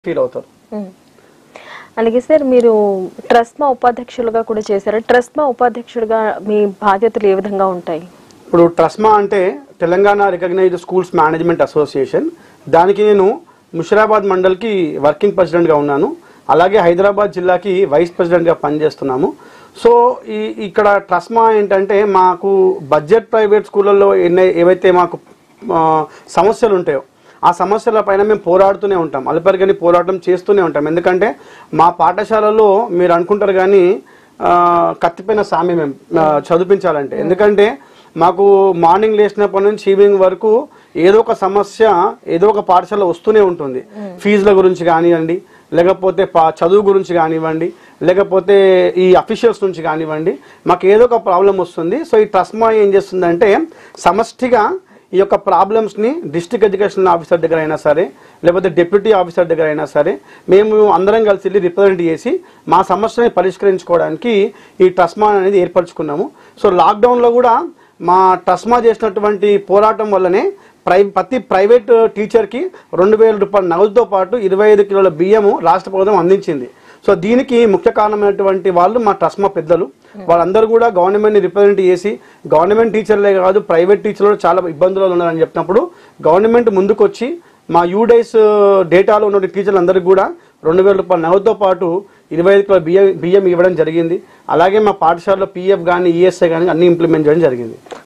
Feel అవుతారు ఉమ్. అలాగే sir మీరు ట్రస్మా ఉపాధ్యక్షులుగా కూడా చేశారు ట్రస్మా ఉపాధ్యక్షుడిగా మీ బాధ్యతలు ఏ విధంగా ఉంటాయి ఇప్పుడు ట్రస్మా అంటే Telangana recognised schools management association దానికి నేను ముషిరాబాద్ మండల్కి వర్కింగ్ ప్రెసిడెంట్గా ఉన్నాను అలాగే హైదరాబాద్ జిల్లాకి వైస్ ప్రెసిడెంట్గా పనిచేస్తున్నాము సో ఈ ఇక్కడ ట్రస్మా ఏంటంటే మాకు బడ్జెట్ ప్రైవేట్ స్కూళ్ళల్లో ఎన్ని ఏవైతే మాకు ఆ, సమస్యలు ఉంటాయో ఆ సమస్యల పైన మేము పోరాడుతూనే ఉంటాం అలపరిగని పోరాటం చేస్తూనే ఉంటాం ఎందుకంటే మా పాఠశాలలో మీరు అనుకుంటారు కానీ ఆ, కత్తిపైన సామి మేము ఆ, చదివించాలంటే ఎందుకంటే మాకు మార్నింగ్ లేచినప్పటి నుంచి ఈవినింగ్ వరకు ఏదో ఒక సమస్య ఏదో ఒక పాఠశాల వస్తూనే ఉంటుంది ఫీజుల గురించి కానివ్వండి లేకపోతే పా- చదువు గురించి కానివ్వండి లేకపోతే ఈ అఫీషియల్స్ నుంచి కానివ్వండి మాకు ఏదో ఒక ప్రాబ్లం వస్తుంది సో ఈ ట్రస్మా ఏం చేస్తుందంటే సమష్టిగా ఈ యొక్క ప్రాబ్లమ్స్ని డిస్ట్రిక్ట్ ఎడ్యుకేషన్ ఆఫీసర్ దగ్గర అయినా సరే లేకపోతే డిప్యూటీ ఆఫీసర్ దగ్గర అయినా సరే మేము అందరం కలిసి వెళ్ళి రిప్రజెంట్ చేసి మా సమస్యని పరిష్కరించుకోవడానికి ఈ ట్రస్మా అనేది ఏర్పరచుకున్నాము సో లాక్డౌన్లో కూడా మా ట్రస్మా చేసినటువంటి పోరాటం వల్లనే ప్రై ప్రతి ప్రైవేట్ టీచర్కి రెండు వేల రూపాయల నగదుతో పాటు ఇరవై ఐదు కిలోల బియ్యము రాష్ట్ర ప్రభుత్వం అందించింది సో దీనికి ముఖ్య కారణమైనటువంటి వాళ్ళు మా ట్రస్మా పెద్దలు వాళ్ళందరూ కూడా గవర్నమెంట్ని రిప్రజెంట్ చేసి గవర్నమెంట్ టీచర్లే కాదు ప్రైవేట్ టీచర్లు చాలా ఇబ్బందులు ఉన్నారని చెప్పినప్పుడు గవర్నమెంట్ ముందుకొచ్చి మా యూడైస్ డేటాలో ఉన్న టీచర్లు అందరికీ కూడా రెండు వేల రూపాయల నగదుతో పాటు ఇరవై ఐదు కిలోల బియ్యం బియ్యం ఇవ్వడం జరిగింది అలాగే మా పాఠశాలలో పీఎఫ్ కానీ ఈఎస్ఐ కానీ అన్ని ఇంప్లిమెంట్ చేయడం జరిగింది